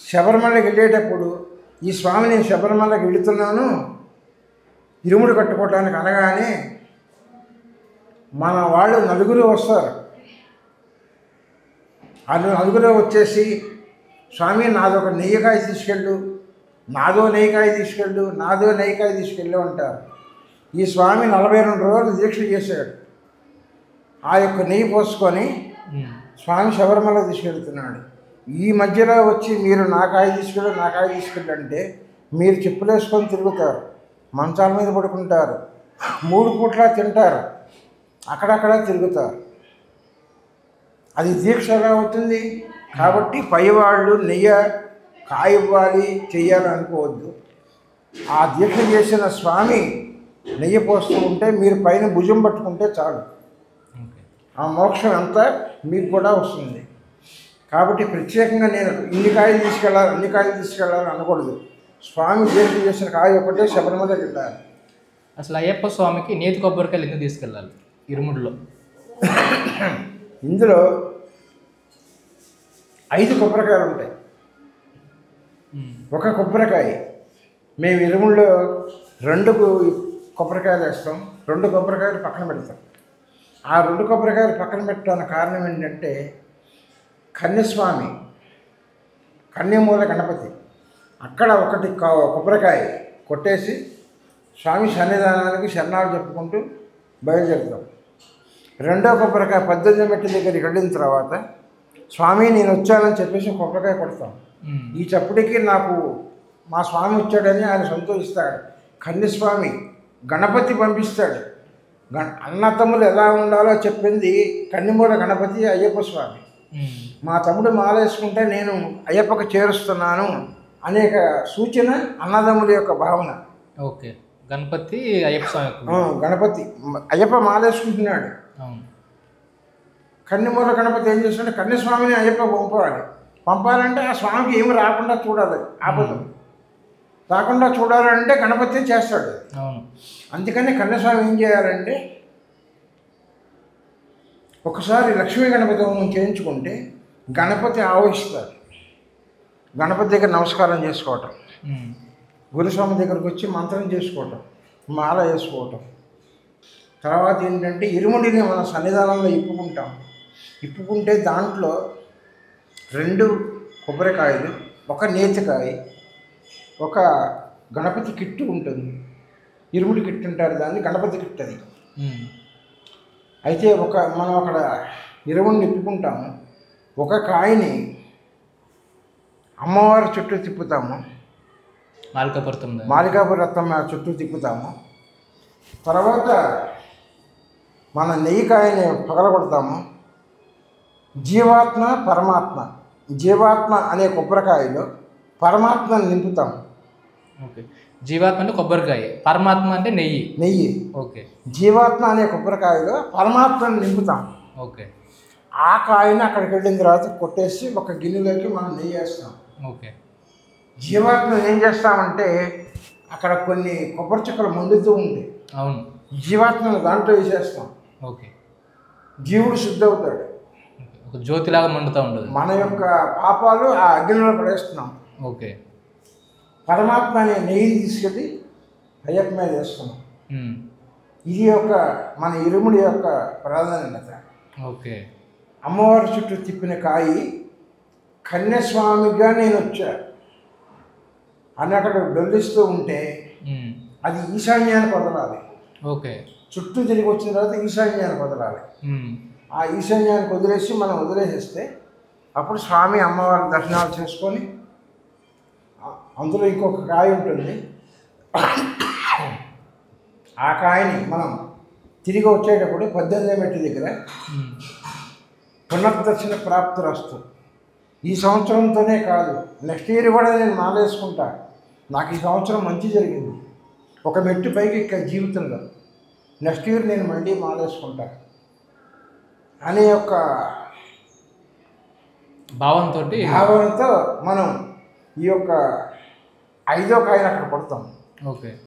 శబరిమలకి వెళ్ళేటప్పుడు ఈ స్వామి నేను శబరిమలకి వెళుతున్నాను ఇరుముడు కట్టుకోవటానికి అనగానే మన వాళ్ళు నలుగురు వస్తారు వాళ్ళు నలుగురు వచ్చేసి స్వామి నాదొక నెయ్యకాయ తీసుకెళ్ళు నాదో నెయ్యకాయ తీసుకెళ్ళు నాదో నెయ్యకాయ తీసుకెళ్ళు అంటారు ఈ స్వామి నలభై రెండు రోజులు దీక్ష చేశాడు ఆ యొక్క నెయ్యి పోసుకొని ఉమ్. స్వామి శబరిమల తీసుకెళ్తున్నాడు ఈ మధ్యలో వచ్చి మీరు నా కాయ తీసుకెళ్ళు నా కాయ తీసుకెళ్ళు అంటే మీరు చెప్పులేసుకొని తిరుగుతారు మంచాల మీద పడుకుంటారు మూడు పూట్ల తింటారు అక్కడక్కడ తిరుగుతారు అది దీక్ష ఎలా అవుతుంది కాబట్టి పైవాళ్ళు నెయ్యి కాయ ఇవ్వాలి చెయ్యాలి అనుకోవద్దు ఆ దీక్ష చేసిన స్వామి నెయ్యి పోస్తూ ఉంటే మీరు పైన భుజం పట్టుకుంటే చాలు ఓకే ఆ మోక్షం అంతా మీకు కూడా వస్తుంది కాబట్టి ప్రత్యేకంగా నేను ఇన్ని కాయలు తీసుకెళ్ళాలి అన్ని కాయలు తీసుకెళ్ళాలి అనకూడదు స్వామి దీక్ష చేసిన కాయ ఒకటే శబరిమల పెట్టాలి అసలు అయ్యప్ప స్వామికి నేతి కొబ్బరికాయలు ఎందుకు తీసుకెళ్ళాలి ఇరుముడిలో ఇందులో ఐదు కొబ్బరికాయలు ఉంటాయి ఉమ్. ఒక కొబ్బరికాయ మేము ఇరుముల్లో రెండు కు- కొబ్బరికాయలు వేస్తాం రెండు కొబ్బరికాయలు పక్కన పెడతాం ఆ రెండు కొబ్బరికాయలు పక్కన పెట్టడానికి కారణం ఏంటంటే కన్యస్వామి కన్యమూల గణపతి అక్కడ ఒకటి క- కొబ్బరికాయ కొట్టేసి స్వామి సన్నిధానానికి శరణాలు చెప్పుకుంటూ బయలుదేరుతాం రెండో కొబ్బరికాయ పద్దెనిమిది మెట్ల దగ్గరికి వెళ్ళిన తర్వాత స్వామి నేను వచ్చానని చెప్పేసి కొబ్బరికాయ కొడతాం ఉమ్. ఈ చప్పుడికి నాకు మా స్వామి వచ్చాడని ఆయన సంతోషిస్తాడు కన్యస్వామి గణపతి పంపిస్తాడు గణ అన్నతమ్ములు ఎలా ఉండాలో చెప్పింది కన్నిమూల గణపతి అయ్యప్ప స్వామి ఉమ్. మా తమ్ముడు మాలేసుకుంటే నేను అయ్యప్పకు చేరుస్తున్నాను అనేక సూచన అన్నదమ్ముల యొక్క భావన ఓకే గణపతి అయ్యప్ప స్వామి యొక్క ఆ, గణపతి అయ్యప్ప మాలేసుకుంటున్నాడు అవును కన్నిమూల గణపతి ఏం చేస్తాడు కన్యస్వామిని అయ్యప్ప పంపాలి పంపాలంటే ఆ స్వామికి ఏమి రాకుండా చూడాలి ఆపదు రాకుండా చూడాలంటే గణపతి చేస్తాడు అవును అందుకని కన్యస్వామి ఏం చేయాలంటే ఒకసారి లక్ష్మీ గణపతి హోమం చేయించుకుంటే గణపతి ఆవహిస్తారు గణపతి దగ్గర నమస్కారం చేసుకోవటం ఉమ్. గురుస్వామి దగ్గరకు వచ్చి మంత్రం చేసుకోవటం మాల వేసుకోవటం తర్వాత ఏంటంటే ఇరుముడిని మన సన్నిధానంలో ఇప్పుకుంటాం ఇప్పుకుంటే దాంట్లో రెండు కొబ్బరికాయలు ఒక నేతికాయ ఒక గణపతి కిట్టు ఉంటుంది ఇరుముడి కిట్టు అంటారు దాన్ని గణపతి కిట్టు అది ఉమ్. అయితే ఒక మనం అక్కడ ఇరుముడిని ఇప్పుకుంటాము ఒక కాయని అమ్మవారి చుట్టూ తిప్పుతాము మాలికాపురం మాలికాపుర రత్నం చుట్టూ తిప్పుతాము తర్వాత మన నెయ్యికాయని పగలగొడతాము జీవాత్మ పరమాత్మ జీవాత్మ అనే కొబ్బరికాయలో పరమాత్మను నింపుతాం ఓకే జీవాత్మ అంటే కొబ్బరికాయ పరమాత్మ అంటే నెయ్యి నెయ్యి ఓకే జీవాత్మ అనే కొబ్బరికాయలో పరమాత్మను నింపుతాం ఓకే ఆ కాయని అక్కడికి వెళ్ళిన తర్వాత కొట్టేసి ఒక గిన్నెలోకి మనం నెయ్యి వేస్తాం ఓకే జీవాత్మ ఏం చేస్తామంటే అక్కడ కొన్ని కొబ్బరి చుక్కలు మండుతూ ఉంటాయి అవును జీవాత్మను దాంట్లో వేసేస్తాం ఓకే జీవుడు శుద్ధి అవుతాడు ఓకే. ఒక జ్యోతిలాగా మండుతూ ఉండదు మన యొక్క పాపాలు ఆ అగ్నిలో పడేస్తున్నాం ఓకే పరమాత్మ అనే నెయ్యిని తీసుకెళ్ళి అయ్యప్ప మీద వేస్తున్నాం ఉమ్. ఇది యొక్క మన ఇరుముడి యొక్క ప్రాధాన్యత ఓకే అమ్మవారి చుట్టూ తిప్పిన కాయి కన్యస్వామిగా నేను వచ్చా అని అక్కడ డొల్లిస్తూ ఉంటే ఉమ్. అది ఈశాన్యానికి వదలాలి ఓకే చుట్టూ తిరిగి వచ్చిన తర్వాత ఈశాన్యానికి వదలాలి ఉమ్. ఆ ఈశాన్యానికి వదిలేసి మనం వదిలేసేస్తే అప్పుడు స్వామి అమ్మవారి దర్శనాలు చేసుకొని ఆ- అందులో ఇంకొక కాయ ఉంటుంది ఆ కాయని మనం తిరిగి వచ్చేటప్పుడు పద్దెనిమిది మెట్టు దగ్గర ఉమ్. పునర్దర్శన ప్రాప్తురస్తు ఈ సంవత్సరంతోనే కాదు నెక్స్ట్ ఇయర్ కూడా నేను మాలేసుకుంటా నాకు ఈ సంవత్సరం మంచి జరిగింది ఒక మెట్టు పైకి ఇక్కడ జీవితంలో నెక్స్ట్ ఇయర్ నేను మళ్ళీ మాలేసుకుంటా అనే యొక్క భావంతో భావనతో మనం ఈ యొక్క ఐదో కాయను అక్కడ కొడతాం ఓకే